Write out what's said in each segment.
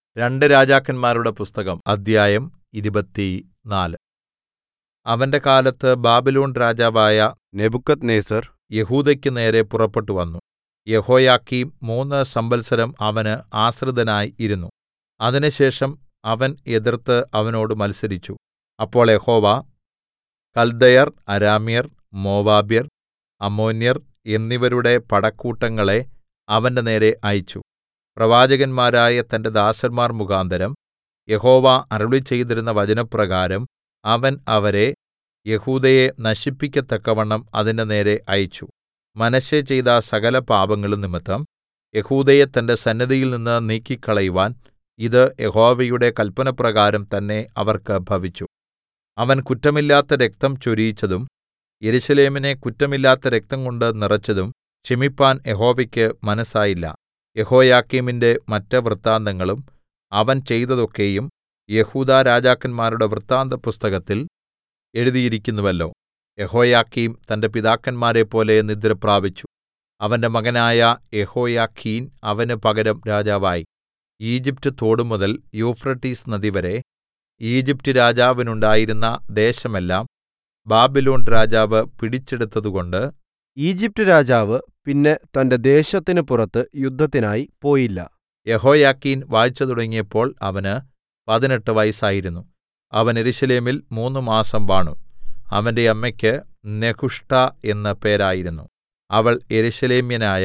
രണ്ട് രാജാക്കന്മാരുടെ പുസ്തകം അദ്ധ്യായം ഇരുപത്തിനാല് അവന്റെ കാലത്ത് ബാബിലോൺ രാജാവായ നെബൂഖദ്നേസർ യെഹൂദയ്ക്ക് നേരെ പുറപ്പെട്ടു വന്നു യെഹോയാക്കീം മൂന്ന് സംവത്സരം അവന് ആശ്രിതനായി ഇരുന്നു അതിനുശേഷം അവൻ എതിർത്ത് അവനോട് മത്സരിച്ചു അപ്പോൾ യഹോവ കൽദയർ അരാമ്യർ മോവാബ്യർ അമ്മോന്യർ എന്നിവരുടെ പടക്കൂട്ടങ്ങളെ അവന്റെ നേരെ അയച്ചു പ്രവാചകന്മാരായ തന്റെ ദാസന്മാർ മുഖാന്തരം യഹോവ അരുളിച്ചെയ്തിരുന്ന വചനപ്രകാരം അവൻ അവരെ യെഹൂദയെ നശിപ്പിക്കത്തക്കവണ്ണം അതിന്റെ നേരെ അയച്ചു മനശ്ശെ ചെയ്ത സകല പാപങ്ങളും നിമിത്തം യെഹൂദയെ തന്റെ സന്നിധിയിൽനിന്ന് നീക്കിക്കളയുവാൻ ഇത് യഹോവയുടെ കല്പനപ്രകാരം തന്നെ അവർക്ക് ഭവിച്ചു അവൻ കുറ്റമില്ലാത്ത രക്തം ചൊരിയിച്ചതും യെരൂശലേമിനെ കുറ്റമില്ലാത്ത രക്തംകൊണ്ട് നിറച്ചതും ക്ഷമിപ്പാൻ യഹോവയ്ക്ക് മനസ്സായില്ല യെഹോയാക്കീമിന്റെ മറ്റ് വൃത്താന്തങ്ങളും അവൻ ചെയ്തതൊക്കെയും യെഹൂദാ രാജാക്കന്മാരുടെ വൃത്താന്തപുസ്തകത്തിൽ എഴുതിയിരിക്കുന്നുവല്ലോ യെഹോയാക്കീം തന്റെ പിതാക്കന്മാരെപ്പോലെ നിദ്രപ്രാപിച്ചു അവന്റെ മകനായ യെഹോയാഖീൻ അവന് പകരം രാജാവായി ഈജിപ്റ്റ് തോടുമുതൽ യൂഫ്രട്ടീസ് നദിവരെ ഈജിപ്റ്റ് രാജാവിനുണ്ടായിരുന്ന ദേശമെല്ലാം ബാബിലോൺ രാജാവ് പിടിച്ചെടുത്തതുകൊണ്ട് ഈജിപ്റ്റ് രാജാവ് പിന്നെ തന്റെ ദേശത്തിന് പുറത്ത് യുദ്ധത്തിനായി പോയില്ല യെഹോയാക്കീൻ വാഴ്ച തുടങ്ങിയപ്പോൾ അവന് പതിനെട്ട് വയസ്സായിരുന്നു അവൻ യെരൂശലേമിൽ മൂന്ന് മാസം വാണു അവന്റെ അമ്മയ്ക്ക് നെഹുഷ്ഠ എന്ന് പേരായിരുന്നു അവൾ യെരൂശലേമ്യനായ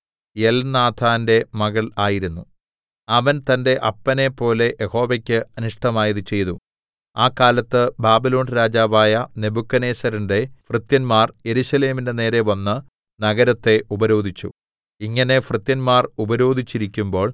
എൽനാഥാന്റെ മകൾ ആയിരുന്നു അവൻ തന്റെ അപ്പനെപ്പോലെ യഹോവയ്ക്ക് അനിഷ്ടമായത് ചെയ്തു ആ കാലത്ത് ബാബിലോൺ രാജാവായ നെബൂഖദ്നേസരിന്റെ ഭൃത്യന്മാർ യെരൂശലേമിന്റെ നേരെ വന്ന് നഗരത്തെ ഉപരോധിച്ചു ഇങ്ങനെ ഭൃത്യന്മാർ ഉപരോധിച്ചിരിക്കുമ്പോൾ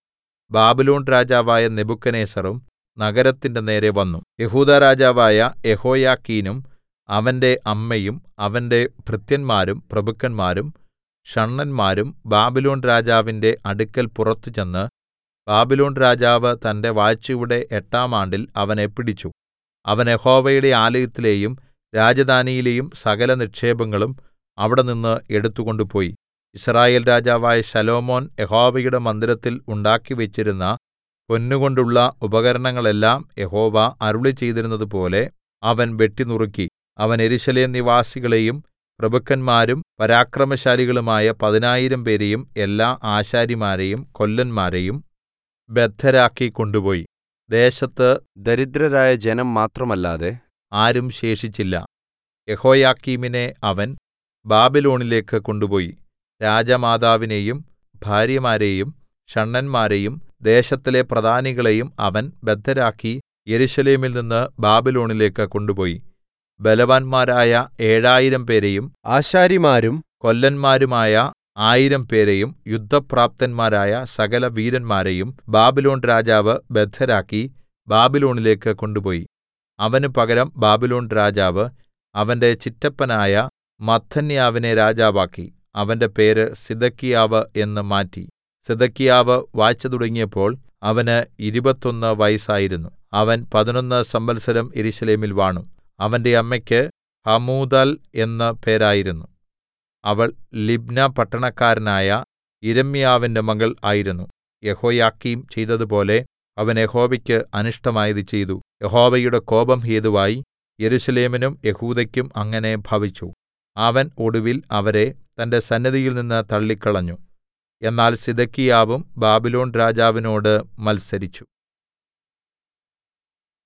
ബാബിലോൺ രാജാവായ നെബൂഖദ്നേസറും നഗരത്തിന്റെ നേരെ വന്നു യെഹൂദാ രാജാവായ യെഹോയാക്കീനും അവന്റെ അമ്മയും അവന്റെ ഭൃത്യന്മാരും പ്രഭുക്കന്മാരും ഷണ്ഡന്മാരും ബാബിലോൺ രാജാവിന്റെ അടുക്കൽ പുറത്തു ചെന്ന് ബാബിലോൺ രാജാവ് തന്റെ വാഴ്ചയുടെ എട്ടാം ആണ്ടിൽ അവനെ പിടിച്ചു അവൻ യഹോവയുടെ ആലയത്തിലെയും രാജധാനിയിലെയും സകല നിക്ഷേപങ്ങളും അവിടെനിന്ന് എടുത്തുകൊണ്ടുപോയി യിസ്രായേൽ രാജാവായ ശലോമോൻ യഹോവയുടെ മന്ദിരത്തിൽ ഉണ്ടാക്കിവെച്ചിരുന്ന പൊന്നുകൊണ്ടുള്ള ഉപകരണങ്ങളെല്ലാം യഹോവ അരുളിച്ചെയ്തിരുന്നതുപോലെ അവൻ വെട്ടിനുറുക്കി അവൻ യെരൂശലേം നിവാസികളെയും പ്രഭുക്കന്മാരും പരാക്രമശാലികളുമായ പതിനായിരം പേരെയും എല്ലാ ആശാരിമാരെയും കൊല്ലന്മാരെയും ബദ്ധരാക്കി കൊണ്ടുപോയി ദേശത്ത് ദരിദ്രരായ ജനം മാത്രമല്ലാതെ ആരും ശേഷിച്ചില്ല യെഹോയാക്കീമിനെ അവൻ ബാബിലോണിലേക്ക് കൊണ്ടുപോയി രാജമാതാവിനെയും ഭാര്യമാരെയും ഷണ്ഡന്മാരെയും ദേശത്തിലെ പ്രധാനികളെയും അവൻ ബദ്ധരാക്കി യെരൂശലേമിൽ നിന്ന് ബാബിലോണിലേക്ക് കൊണ്ടുപോയി ബലവാന്മാരായ ഏഴായിരം പേരെയും ആശാരിമാരും കൊല്ലന്മാരുമായ ആയിരം പേരെയും യുദ്ധപ്രാപ്തന്മാരായ സകല വീരന്മാരെയും ബാബിലോൺ രാജാവ് ബദ്ധരാക്കി ബാബിലോണിലേക്ക് കൊണ്ടുപോയി അവന് പകരം ബാബിലോൺ രാജാവ് അവന്റെ ചിറ്റപ്പനായ മത്ഥന്യാവിനെ രാജാവാക്കി അവന്റെ പേര് സിദെക്കീയാവ് എന്ന് മാറ്റി സിദെക്കീയാവ് വാഴ്ച തുടങ്ങിയപ്പോൾ അവന് ഇരുപത്തൊന്ന് വയസ്സായിരുന്നു അവൻ പതിനൊന്ന് സംവത്സരം യെരൂശലേമിൽ വാണു അവന്റെ അമ്മയ്ക്ക് ഹമൂതൽ എന്ന് പേരായിരുന്നു അവൾ ലിബ്ന പട്ടണക്കാരനായ യിരെമ്യാവിന്റെ മകൾ ആയിരുന്നു യെഹോയാക്കീം ചെയ്തതുപോലെ അവൻ യഹോവയ്ക്ക് അനിഷ്ടമായത് ചെയ്തു യഹോവയുടെ കോപം ഹേതുവായി യെരൂശലേമിനും യെഹൂദയ്ക്കും അങ്ങനെ ഭവിച്ചു അവൻ ഒടുവിൽ അവരെ തന്റെ സന്നിധിയിൽനിന്ന് തള്ളിക്കളഞ്ഞു എന്നാൽ സിദെക്കീയാവും ബാബിലോൺ രാജാവിനോട് മത്സരിച്ചു